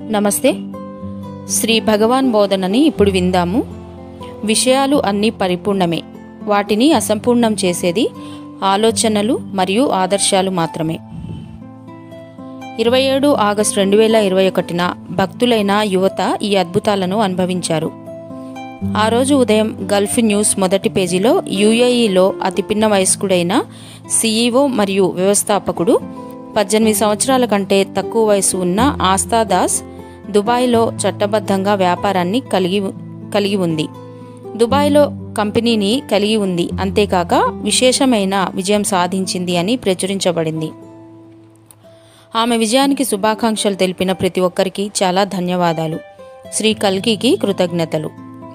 నమస్తే శ్రీ భగవాన్ బోధనని ఇప్పుడు విందాము విషయాలు అన్నీ పరిపూర్ణమే వాటిని అసంపూర్ణం చేసేది ఆలోచనలు మరియు ఆదర్శాలు మాత్రమే ఇరవై ఏడు ఆగస్టు రెండు వేల ఇరవై ఒకటిన భక్తులైన యువత ఈ అద్భుతాలను అనుభవించారు ఆ రోజు ఉదయం గల్ఫ్ న్యూస్ మొదటి పేజీలో యుఏఈలో అతి పిన్న వయస్కుడైన సీఈఓ మరియు వ్యవస్థాపకుడు పద్దెనిమిది సంవత్సరాల కంటే తక్కువ వయసు ఉన్న ఆస్తాదాస్ దుబాయ్లో చట్టబద్ధంగా వ్యాపారాన్ని కలిగి కలిగి ఉంది దుబాయ్లో కంపెనీని కలిగి ఉంది అంతేకాక విశేషమైన విజయం సాధించింది అని ప్రచురించబడింది ఆమె విజయానికి శుభాకాంక్షలు తెలిపిన ప్రతి ఒక్కరికి చాలా ధన్యవాదాలు శ్రీ కల్కికి కృతజ్ఞతలు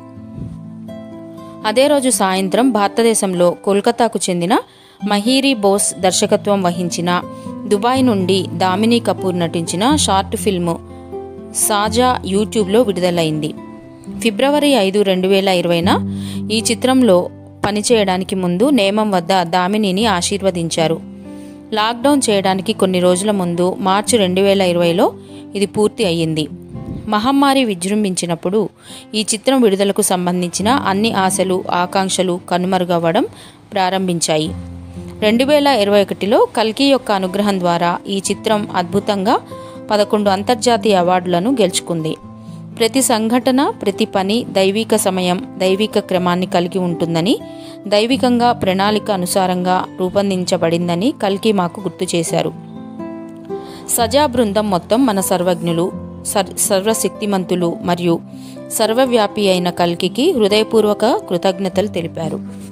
అదే రోజు సాయంత్రం భారతదేశంలో కోల్కతాకు చెందిన మహీరి బోస్ దర్శకత్వం వహించిన దుబాయ్ నుండి దామినీ కపూర్ నటించిన షార్ట్ ఫిల్ము సాజా యూట్యూబ్లో విడుదలైంది ఫిబ్రవరి ఐదు రెండు వేల ఇరవైన ఈ చిత్రంలో పనిచేయడానికి ముందు నేమం వద్ద దామినిని ఆశీర్వదించారు లాక్డౌన్ చేయడానికి కొన్ని రోజుల ముందు మార్చి రెండు వేల ఇరవైలో ఇది పూర్తి అయ్యింది మహమ్మారి విజృంభించినప్పుడు ఈ చిత్రం విడుదలకు సంబంధించిన అన్ని ఆశలు ఆకాంక్షలు కనుమరుగవ్వడం ప్రారంభించాయి రెండు వేల ఇరవై ఒకటిలో కల్కి యొక్క అనుగ్రహం ద్వారా ఈ చిత్రం అద్భుతంగా పదకొండు అంతర్జాతీయ అవార్డులను గెలుచుకుంది ప్రతి సంఘటన ప్రతి పని దైవిక సమయం దైవిక క్రమాన్ని కలిగి ఉంటుందని దైవికంగా ప్రణాళిక అనుసారంగా రూపొందించబడిందని కల్కి మాకు గుర్తు చేశారు సజా బృందం మొత్తం మన సర్వజ్ఞులు సర్ సర్వశక్తిమంతులు మరియు సర్వవ్యాపి అయిన కల్కికి హృదయపూర్వక కృతజ్ఞతలు తెలిపారు